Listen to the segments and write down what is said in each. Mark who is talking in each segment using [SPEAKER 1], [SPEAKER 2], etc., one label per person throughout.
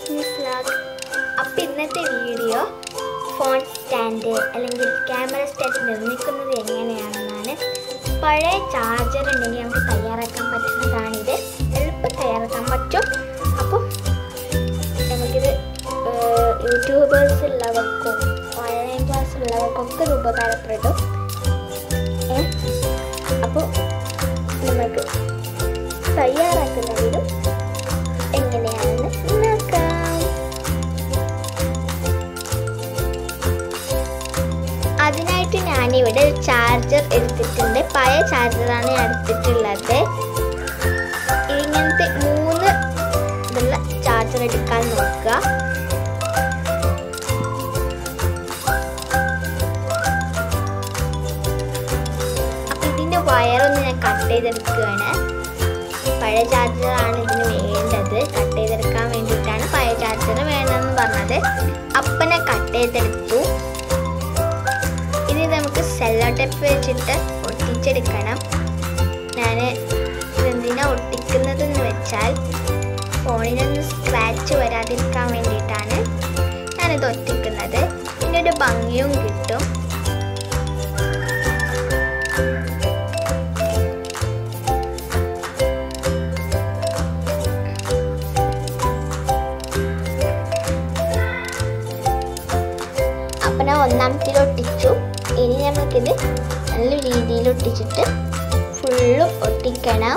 [SPEAKER 1] Rashmi's vlog അപ്പം ഇന്നത്തെ video phone stand അല്ലെങ്കിൽ ക്യാമറ സ്റ്റാൻഡ് നിർമ്മിക്കുന്നത് എങ്ങനെയാണെന്നാണ് പഴയ ചാർജർ ഉണ്ടെങ്കിൽ നമുക്ക് തയ്യാറാക്കാൻ പറ്റുന്നതാണിത് എളുപ്പം തയ്യാറാക്കാൻ പറ്റും അപ്പം നമുക്കിത് യൂട്യൂബേഴ്സ് ഉള്ളവർക്കും ഓൺലൈൻ ക്ലാസ് ഉള്ളവർക്കൊക്കെ ഇത് ഉപകാരപ്പെടും ഏ അപ്പോൾ നമുക്ക് തയ്യാറാക്കുന്ന വീടും എങ്ങനെയാണെന്ന് നോക്കാം അതിനായിട്ട് ഞാനിവിടെ ഒരു ചാർജർ എടുത്തിട്ടുണ്ട് പഴയ ചാർജറാണ് ഞാൻ എടുത്തിട്ടുള്ളത് ഇങ്ങനത്തെ മൂന്ന് ഇതുള്ള ചാർജർ എടുക്കാൻ നോക്കുക അപ്പൊ ഇതിന്റെ വയറൊന്ന് ഞാൻ കട്ട് ചെയ്തെടുക്കുകയാണ് പഴയ ചാർജറാണ് ഇതിന് വേണ്ടത് കട്ട് ചെയ്തെടുക്കാൻ വേണ്ടിയിട്ടാണ് പഴയ ചാർജർ വേണമെന്ന് പറഞ്ഞത് അപ്പം ഞാൻ കട്ട് ചെയ്തെടുത്തു ഇനി നമുക്ക് സെല്ലോ ടേപ്പ് വെച്ചിട്ട് ഒട്ടിച്ചെടുക്കണം ഞാൻ ഇതെന്തിനാ ഒട്ടിക്കുന്നതെന്ന് വെച്ചാൽ ഫോണിനൊന്ന് സ്ക്രാച്ച് വരാതിരിക്കാൻ വേണ്ടിയിട്ടാണ് ഞാനിത് ഒട്ടിക്കുന്നത് പിന്നെ ഒരു ഭംഗിയും കിട്ടും അപ്പം ഞാൻ ഒന്നാമത്തിൽ ഒട്ടിച്ചു ഇനി നമുക്കിത് നല്ല രീതിയിൽ ഒട്ടിച്ചിട്ട് ഫുള്ളും ഒട്ടിക്കണം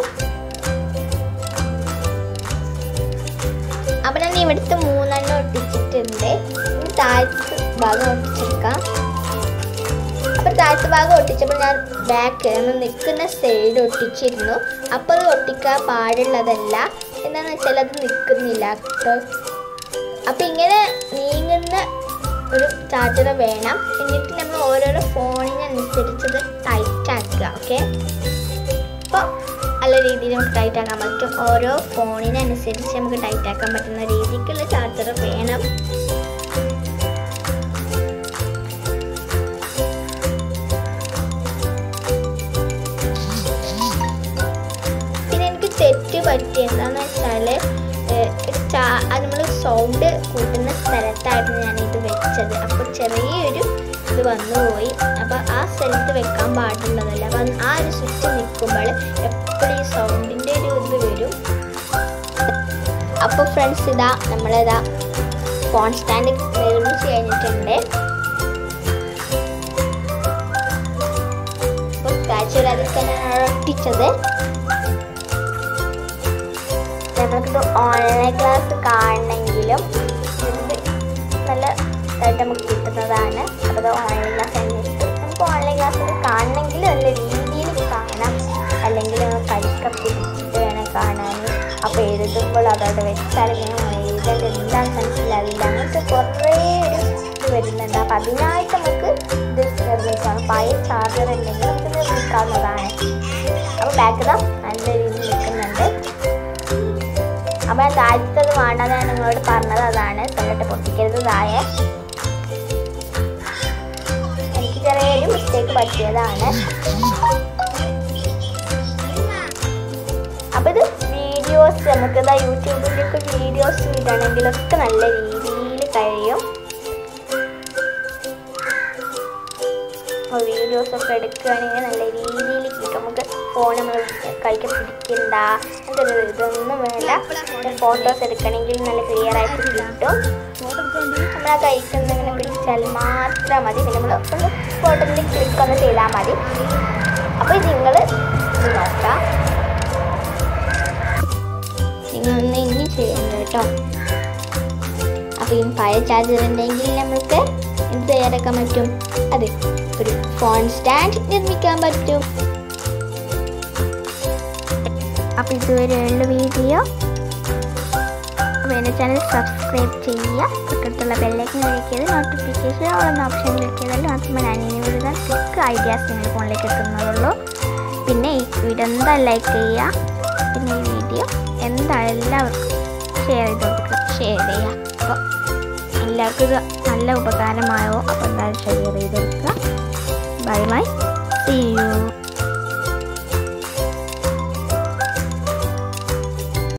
[SPEAKER 1] അപ്പം ഞാൻ ഇവിടുത്തെ മൂന്നെണ്ണം ഒട്ടിച്ചിട്ടുണ്ട് ഇനി താഴത്തെ ഭാഗം ഒട്ടിച്ചെടുക്കാം അപ്പം താഴത്തെ ഭാഗം ഒട്ടിച്ചപ്പോൾ ഞാൻ ബാക്ക് നമ്മൾ നിൽക്കുന്ന സൈഡ് ഒട്ടിച്ചിരുന്നു അപ്പോൾ അത് ഒട്ടിക്കാൻ പാടുള്ളതല്ല എന്താണെന്ന് വെച്ചാൽ അത് നിൽക്കുന്നില്ല കേട്ടോ അപ്പം ഇങ്ങനെ നീങ്ങുന്ന ഒരു ചാർജർ വേണം എന്നിട്ട് നമ്മൾ ഓരോരോ ഫോണിനനുസരിച്ചത് ടൈറ്റ് ആക്കുക ഓക്കെ അപ്പോൾ നല്ല രീതിയിൽ നമുക്ക് ടൈറ്റ് ആക്കാൻ പറ്റും ഓരോ ഫോണിനനുസരിച്ച് നമുക്ക് ടൈറ്റ് ആക്കാൻ പറ്റുന്ന രീതിക്കുള്ള ചാർജർ വേണം പിന്നെ എനിക്ക് തെറ്റ് പറ്റി എന്താന്ന് വെച്ചാൽ നമ്മൾ സൗണ്ട് കൂട്ടുന്ന സ്ഥലത്തായിരുന്നു ഞാനിത് വെച്ചത് അപ്പോൾ ചെറിയൊരു ഇത് വന്നുപോയി അപ്പോൾ ആ സ്ഥലത്ത് വെക്കാൻ പാടുള്ളതല്ല അപ്പം ആ ഒരു സ്വിച്ച് നിൽക്കുമ്പോൾ എപ്പോഴും ഈ സൗണ്ടിൻ്റെ ഒരു ഇത് വരും അപ്പോൾ ഫ്രണ്ട്സ് ഇതാ നമ്മളിതാ ഫോൺ സ്റ്റാൻഡ് നിർമ്മിച്ച് കഴിഞ്ഞിട്ടുണ്ട് അപ്പോൾ സ്ക്രാച്ച് വരാതിരിക്കാനാണ് ഒട്ടിച്ചത് നമ്മൾക്കിത് ഓൺലൈൻ ക്ലാസ് കാണണമെങ്കിലും ഇത് നല്ല ഇതായിട്ട് നമുക്ക് കിട്ടുന്നതാണ് അപ്പോൾ ഇത് ഓൺലൈൻ ക്ലാസ് അന്വേഷിച്ചു നമുക്ക് ഓൺലൈൻ ക്ലാസ്സിൽ കാണണമെങ്കിൽ നല്ല രീതിയിൽ കാണാം അല്ലെങ്കിൽ നമ്മൾ കരിക്ക പിടിച്ചിട്ട് വേണം കാണാൻ അപ്പോൾ എഴുതുമ്പോൾ അതവിടെ വെച്ചാൽ ഇങ്ങനെ എഴുതേണ്ട എന്താണെന്ന് മനസ്സിലാവില്ല അങ്ങനത്തെ കുറേ ഒരു ഇത് വരുന്നുണ്ട് അപ്പോൾ അതിനായിട്ട് നമുക്ക് ഇത് നിർമ്മിക്കാം പഴയ ചാർജർ ഉണ്ടെങ്കിൽ നമുക്ക് നിർമ്മിക്കാവുന്നതാണ് അപ്പോൾ ബാക്ക് ഇതാ നല്ല രീതിയിൽ നിൽക്കുന്നുണ്ട് അപ്പോൾ ഞാൻ താഴ്ത്തത് വേണ്ടെന്ന് ഞാൻ നിങ്ങളോട് പറഞ്ഞത് അതാണ് തൊണ്ടിട്ട് പൊട്ടിക്കരുത് താഴെ എനിക്ക് ചെറിയൊരു മിസ്റ്റേക്ക് പറ്റിയതാണ് അപ്പോൾ ഇത് വീഡിയോസ് നമുക്ക് ഇതാ യൂട്യൂബിലൊക്കെ വീഡിയോസ് ഇടണമെങ്കിലൊക്കെ നല്ല രീതിയിൽ കഴിയും അപ്പോൾ വീഡിയോസ് ഒക്കെ എടുക്കുകയാണെങ്കിൽ നല്ല രീതിയിൽ കിട്ടും നമുക്ക് ഫോൺ നമ്മൾ കൈക്ക് പിടിക്കണ്ട അങ്ങനത്തെ ഒരു ഇതൊന്നും വേണ്ട ഫോട്ടോസ് എടുക്കണമെങ്കിൽ നല്ല ക്ലിയർ ആയിട്ട് കിട്ടും നമ്മൾ ആ കൈക്ക് എന്തെങ്കിലും പിടിച്ചാൽ മാത്രം മതി പിന്നെ നമ്മൾ ഒന്ന് ഫോട്ടോയിൽ ക്ലിക്ക് ഒന്ന് ചെയ്താൽ മതി അപ്പോൾ ഇത് നിങ്ങൾ നോക്കാം നിങ്ങളൊന്ന് ഇനി ചെയ്യണ്ട കേട്ടോ അപ്പോൾ ഈ പഴയ ചാർജർ ഉണ്ടെങ്കിൽ നമുക്ക് എന്ത് തയ്യാറാക്കാൻ പറ്റും അത് ഒരു ഫോൺ സ്റ്റാൻഡ് നിർമ്മിക്കാൻ പറ്റും അപ്പോൾ ഇതുവരെയുള്ള വീഡിയോ അപ്പോൾ എൻ്റെ ചാനൽ സബ്സ്ക്രൈബ് ചെയ്യുക തൊട്ടടുത്തുള്ള ബെല്ലൈക്കൻ ക്ലിക്ക് നോട്ടിഫിക്കേഷൻ ഓളെന്ന ഓപ്ഷൻ ക്ലിക്ക് ചെയ്താൽ മാത്രമേ ഞാൻ ഇനി വിടുന്ന ക്ലിക്ക് ഐഡിയാസ് നിങ്ങളുടെ ഫോണിലേക്ക് എത്തുന്നതുള്ളൂ പിന്നെ ഈ വീഡിയോ എന്തായാലും ലൈക്ക് ചെയ്യുക പിന്നെ ഈ വീഡിയോ എന്തായാലും എല്ലാവർക്കും ഷെയർ ചെയ്ത് കൊടുക്കുക ഷെയർ ചെയ്യുക അപ്പോൾ എല്ലാവർക്കും ഇത് നല്ല ഉപകാരമായോ അപ്പോൾ എന്തായാലും ഷെയർ ചെയ്ത് കൊടുക്കുക ബൈ ബൈ സീ യു